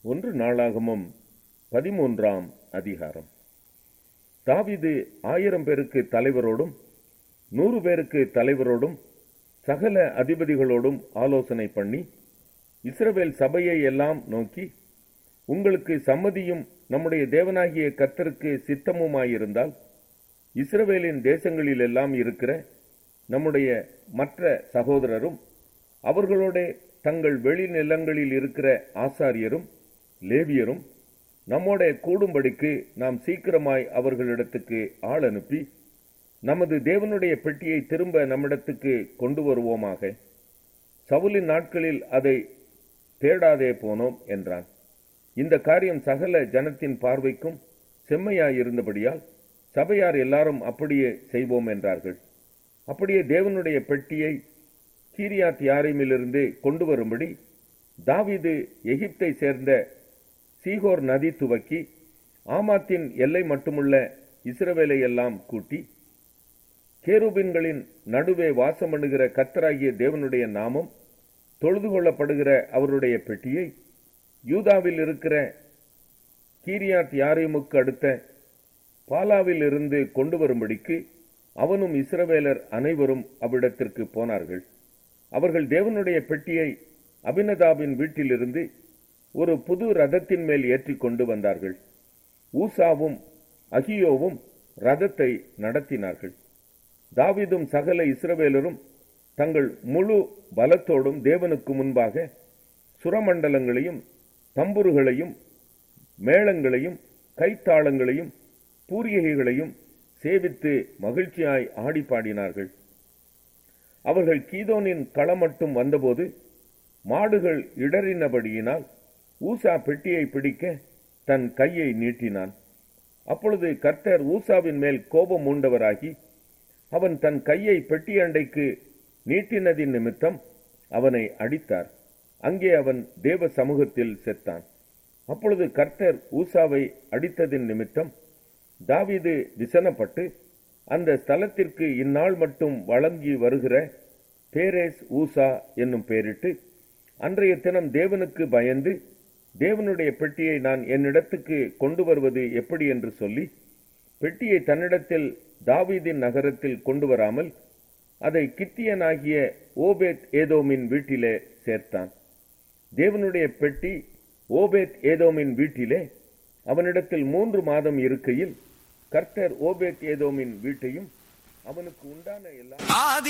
ஒன்று நாளாகமும் பதிமூன்றாம் அதிகாரம் தாவீது ஆயிரம் பேருக்கு தலைவரோடும் நூறு பேருக்கு தலைவரோடும் சகல அதிபதிகளோடும் ஆலோசனை பண்ணி இஸ்ரவேல் சபையை எல்லாம் நோக்கி உங்களுக்கு சம்மதியும் நம்முடைய தேவனாகிய கர்த்தருக்கு சித்தமுமாயிருந்தால் இஸ்ரவேலின் தேசங்களிலெல்லாம் இருக்கிற நம்முடைய மற்ற சகோதரரும் அவர்களோட தங்கள் வெளிநிலங்களில் இருக்கிற ஆசாரியரும் லேவியரும் நம்மோட கூடும்படிக்கு நாம் சீக்கிரமாய் அவர்களிடத்துக்கு ஆள் அனுப்பி நமது தேவனுடைய பெட்டியை திரும்ப நம்மிடத்துக்கு கொண்டு வருவோமாக சவுலின் நாட்களில் அதை தேடாதே போனோம் என்றான் இந்த காரியம் சகல ஜனத்தின் பார்வைக்கும் செம்மையாயிருந்தபடியால் சபையார் எல்லாரும் அப்படியே செய்வோம் என்றார்கள் அப்படியே தேவனுடைய பெட்டியை கீரியாத் யாரிமிலிருந்து கொண்டு வரும்படி தாவீது எகிப்தை சேர்ந்த சீகோர் நதி துவக்கி ஆமாத்தின் எல்லை மட்டுமுள்ள இஸ்ரவேலை எல்லாம் கூட்டி கேருபின்களின் நடுவே வாசமணுகிற கத்தராகிய தேவனுடைய நாமம் தொழுது கொள்ளப்படுகிற அவருடைய பெட்டியை யூதாவில் இருக்கிற கீரியாத் யாரிமுக்கு அடுத்த பாலாவில் இருந்து கொண்டு வரும்படிக்கு அவனும் இஸ்ரவேலர் அனைவரும் அவ்விடத்திற்கு போனார்கள் அவர்கள் தேவனுடைய பெட்டியை அபினதாபின் வீட்டிலிருந்து ஒரு புது ரதத்தின் மேல் ஏற்றி கொண்டு வந்தார்கள் ஊசாவும் அகியோவும் ரதத்தை நடத்தினார்கள் தாவிதும் சகல இஸ்ரவேலரும் தங்கள் முழு பலத்தோடும் தேவனுக்கு முன்பாக சுரமண்டலங்களையும் தம்புருகளையும் மேளங்களையும் கைத்தாளங்களையும் பூரியகைகளையும் சேவித்து மகிழ்ச்சியாய் ஆடி பாடினார்கள் அவர்கள் கீதோனின் களம் மட்டும் வந்தபோது மாடுகள் இடறினபடியினால் ஊசா பெட்டியை பிடிக்க தன் கையை நீட்டினான் அப்பொழுது கர்த்தர் ஊசாவின் மேல் கோபம் மூண்டவராகி அவன் தன் கையை பெட்டி அண்டைக்கு நீட்டினதின் நிமித்தம் அவனை அடித்தார் அங்கே அவன் தேவ சமூகத்தில் செத்தான் அப்பொழுது கர்த்தர் ஊசாவை அடித்ததின் நிமித்தம் தாவீது விசனப்பட்டு அந்த ஸ்தலத்திற்கு இந்நாள் மட்டும் வழங்கி வருகிற பேரேஸ் ஊசா என்னும் பெயரிட்டு அன்றைய தினம் தேவனுக்கு பயந்து தேவனுடைய பெட்டியை நான் என்னிடத்துக்கு கொண்டு வருவது எப்படி என்று சொல்லி பெட்டியை தன்னிடத்தில் தாவீதின் நகரத்தில் கொண்டு வராமல் அதை கித்தியனாகிய ஓபேத் ஏதோமின் வீட்டிலே சேர்த்தான் தேவனுடைய பெட்டி ஓபேத் ஏதோமின் வீட்டிலே அவனிடத்தில் மூன்று மாதம் இருக்கையில் கர்த்தர் ஓபேத் ஏதோமின் வீட்டையும் அவனுக்கு உண்டான எல்லா